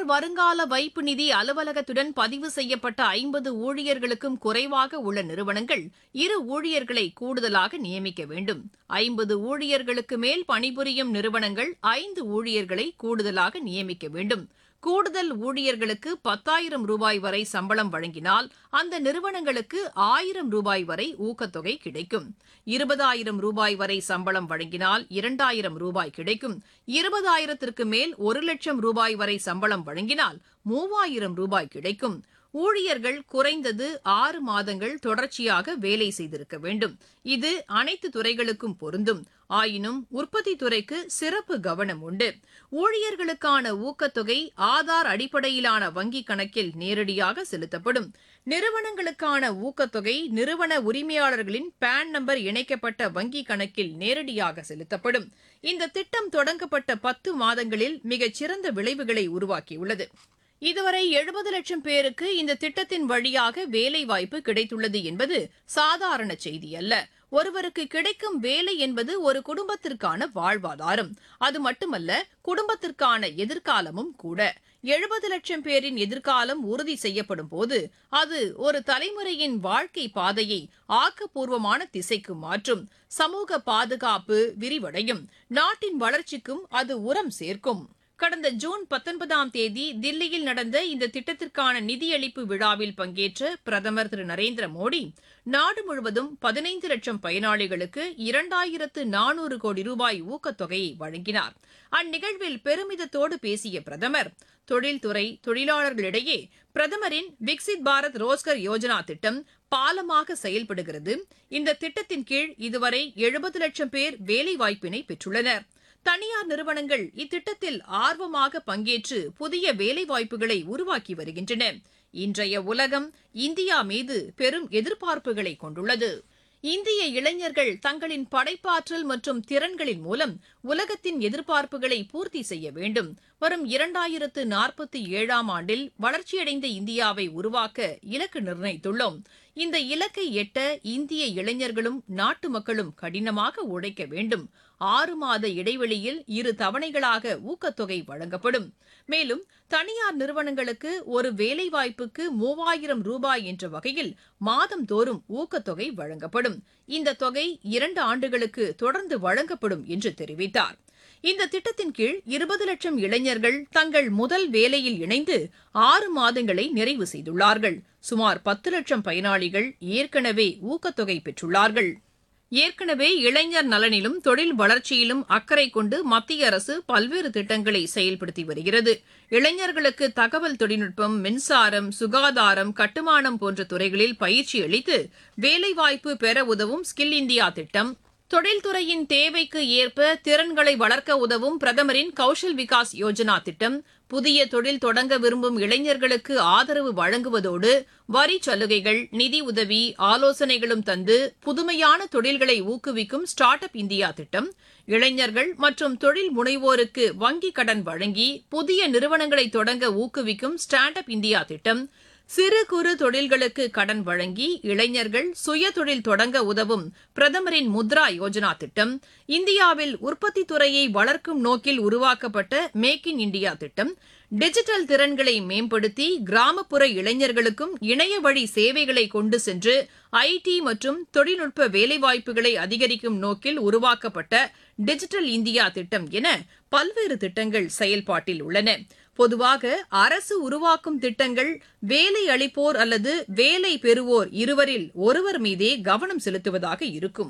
வருங்கால வைப்பு நிதி அலுவலகத்துடன் பதிவு செய்யப்பட்ட ஐம்பது ஊழியர்களுக்கும் குறைவாக உள்ள நிறுவனங்கள் இரு ஊழியர்களை கூடுதலாக நியமிக்க வேண்டும் ஐம்பது ஊழியர்களுக்கு மேல் பணிபுரியும் நிறுவனங்கள் ஐந்து ஊழியர்களை கூடுதலாக நியமிக்க வேண்டும் கூடுதல் ஊழியர்களுக்கு பத்தாயிரம் ரூபாய் வரை சம்பளம் வழங்கினால் அந்த நிறுவனங்களுக்கு ஆயிரம் ரூபாய் வரை ஊக்கத்தொகை கிடைக்கும் இருபதாயிரம் ரூபாய் வரை சம்பளம் வழங்கினால் இரண்டாயிரம் ரூபாய் கிடைக்கும் இருபதாயிரத்திற்கு மேல் ஒரு லட்சம் ரூபாய் வரை சம்பளம் வழங்கினால் மூவாயிரம் ரூபாய் கிடைக்கும் ஊழியர்கள் குறைந்தது ஆறு மாதங்கள் தொடர்ச்சியாக வேலை செய்திருக்க வேண்டும் இது அனைத்து துறைகளுக்கும் பொருந்தும் ஆயினும் உற்பத்தி துறைக்கு சிறப்பு கவனம் உண்டு ஊழியர்களுக்கான ஊக்கத்தொகை ஆதார் அடிப்படையிலான வங்கிக் கணக்கில் நேரடியாக செலுத்தப்படும் நிறுவனங்களுக்கான ஊக்கத்தொகை நிறுவன உரிமையாளர்களின் பான் நம்பர் இணைக்கப்பட்ட வங்கிக் கணக்கில் நேரடியாக செலுத்தப்படும் இந்த திட்டம் தொடங்கப்பட்ட பத்து மாதங்களில் மிகச்சிறந்த விளைவுகளை உருவாக்கியுள்ளது இதுவரை எழுபது லட்சம் பேருக்கு இந்த திட்டத்தின் வழியாக வேலைவாய்ப்பு கிடைத்துள்ளது என்பது சாதாரண செய்தி அல்ல ஒருவருக்கு கிடைக்கும் வேலை என்பது ஒரு குடும்பத்திற்கான வாழ்வாதாரம் அது மட்டுமல்ல குடும்பத்திற்கான எதிர்காலமும் கூட எழுபது லட்சம் பேரின் எதிர்காலம் உறுதி செய்யப்படும் போது அது ஒரு தலைமுறையின் வாழ்க்கை பாதையை ஆக்கப்பூர்வமான திசைக்கு மாற்றும் சமூக பாதுகாப்பு விரிவடையும் நாட்டின் வளர்ச்சிக்கும் அது உரம் சேர்க்கும் கடந்த ஜூன் பத்தொன்பதாம் தேதி தில்லியில் நடந்த இந்த திட்டத்திற்கான நிதியளிப்பு விழாவில் பங்கேற்ற பிரதமர் திரு நரேந்திர மோடி நாடு முழுவதும் பதினைந்து லட்சம் பயனாளிகளுக்கு இரண்டாயிரத்து நானூறு கோடி ரூபாய் ஊக்கத்தொகையை வழங்கினார் அந்நிகழ்வில் பெருமிதத்தோடு பேசிய பிரதமர் தொழில்துறை தொழிலாளர்களிடையே பிரதமரின் விக்சித் பாரத் ரோஸ்கர் யோஜனா திட்டம் பாலமாக செயல்படுகிறது இந்த திட்டத்தின் கீழ் இதுவரை எழுபது லட்சம் பேர் வேலைவாய்ப்பினை பெற்றுள்ளனர் தனியார் நிறுவனங்கள் இத்திட்டத்தில் ஆர்வமாக பங்கேற்று புதிய வேலைவாய்ப்புகளை உருவாக்கி வருகின்றன இன்றைய உலகம் இந்தியா மீது பெரும் எதிர்பார்ப்புகளை கொண்டுள்ளது இந்திய இளைஞர்கள் தங்களின் படைப்பாற்றல் மற்றும் திறன்களின் மூலம் உலகத்தின் எதிர்பார்ப்புகளை பூர்த்தி செய்ய வேண்டும் வரும் இரண்டாயிரத்து நாற்பத்தி ஏழாம் ஆண்டில் வளர்ச்சியடைந்த இந்தியாவை உருவாக்க இலக்கு நிர்ணயித்துள்ளோம் இந்த இலக்கை எட்ட இந்திய இளைஞர்களும் நாட்டு மக்களும் கடினமாக உழைக்க வேண்டும் ஆறு மாத இடைவெளியில் இரு தவணைகளாக ஊக்கத்தொகை வழங்கப்படும் மேலும் தனியார் நிறுவனங்களுக்கு ஒரு வேலைவாய்ப்புக்கு மூவாயிரம் ரூபாய் என்ற வகையில் மாதந்தோறும் ஊக்கத்தொகை வழங்கப்படும் இந்த தொகை இரண்டு ஆண்டுகளுக்கு தொடர்ந்து வழங்கப்படும் என்று தெரிவித்தார் இந்த திட்டத்தின் கீழ் இருபது லட்சம் இளைஞர்கள் தங்கள் முதல் வேலையில் இணைந்து ஆறு மாதங்களை நிறைவு செய்துள்ளார்கள் சுமார் பத்து லட்சம் பயனாளிகள் ஏற்கனவே ஊக்கத்தொகை பெற்றுள்ளார்கள் ஏற்கனவே இளைஞர் நலனிலும் தொழில் வளர்ச்சியிலும் அக்கறை கொண்டு மத்திய அரசு பல்வேறு திட்டங்களை செயல்படுத்தி வருகிறது இளைஞர்களுக்கு தகவல் தொழில்நுட்பம் மின்சாரம் சுகாதாரம் கட்டுமானம் போன்ற துறைகளில் பயிற்சி அளித்து வேலைவாய்ப்பு பெற உதவும் ஸ்கில் இந்தியா திட்டம் தொழில்துறையின் தேவைக்கு ஏற்ப திறன்களை வளர்க்க உதவும் பிரதமரின் கௌஷல் விகாஸ் யோஜனா திட்டம் புதிய தொழில் தொடங்க விரும்பும் இளைஞர்களுக்கு ஆதரவு வழங்குவதோடு வரி சலுகைகள் நிதி உதவி ஆலோசனைகளும் தந்து புதுமையான தொழில்களை ஊக்குவிக்கும் ஸ்டார்ட் அப் இந்தியா திட்டம் இளைஞர்கள் மற்றும் தொழில் முனைவோருக்கு வங்கிக் கடன் வழங்கி புதிய நிறுவனங்களை தொடங்க ஊக்குவிக்கும் ஸ்டாண்ட் அப் இந்தியா திட்டம் சிறு குறு தொழில்களுக்கு கடன் வழங்கி இளைஞர்கள் சுய தொழில் தொடங்க உதவும் பிரதமரின் முத்ரா யோஜனா திட்டம் இந்தியாவில் உற்பத்தி துறையை வளர்க்கும் நோக்கில் உருவாக்கப்பட்ட மேக் இன் இண்டியா திட்டம் டிஜிட்டல் திறன்களை மேம்படுத்தி கிராமப்புற இளைஞர்களுக்கும் இணைய வழி சேவைகளை கொண்டு சென்று ஐடி மற்றும் தொழில்நுட்ப வேலைவாய்ப்புகளை அதிகரிக்கும் நோக்கில் உருவாக்கப்பட்ட டிஜிட்டல் இந்தியா திட்டம் என பல்வேறு திட்டங்கள் செயல்பாட்டில் உள்ளன பொதுவாக அரசு உருவாக்கும் திட்டங்கள் வேலை அளிப்போர் அல்லது வேலை பெறுவோர் இருவரில் ஒருவர் மீதே கவனம் செலுத்துவதாக இருக்கும்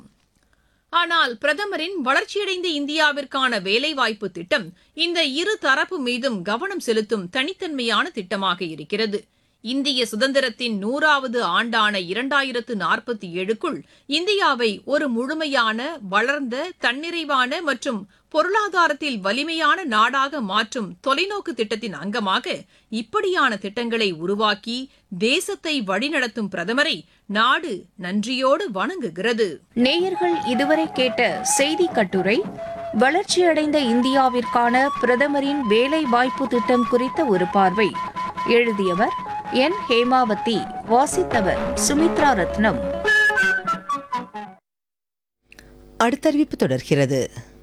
ஆனால் பிரதமரின் வளர்ச்சியடைந்த இந்தியாவிற்கான வேலைவாய்ப்பு திட்டம் இந்த இரு தரப்பு மீதும் கவனம் செலுத்தும் தனித்தன்மையான திட்டமாக இருக்கிறது இந்திய சுதந்திரத்தின் நூறாவது ஆண்டான இரண்டாயிரத்து நாற்பத்தி ஏழுக்குள் இந்தியாவை ஒரு முழுமையான வளர்ந்த தன்னிறைவான மற்றும் பொருளாதாரத்தில் வலிமையான நாடாக மாற்றும் தொலைநோக்கு திட்டத்தின் அங்கமாக இப்படியான திட்டங்களை உருவாக்கி தேசத்தை வழிநடத்தும் பிரதமரை நாடு நன்றியோடு வணங்குகிறது நேயர்கள் இதுவரை கேட்ட செய்தி கட்டுரை வளர்ச்சியடைந்த இந்தியாவிற்கான பிரதமரின் வேலை வாய்ப்பு திட்டம் குறித்த ஒரு பார்வை எழுதியவர் என் ஹேமாவதி வாசித்தவர் சுமித்ரா ரத்னம் அடுத்தறிவிப்பு தொடர்கிறது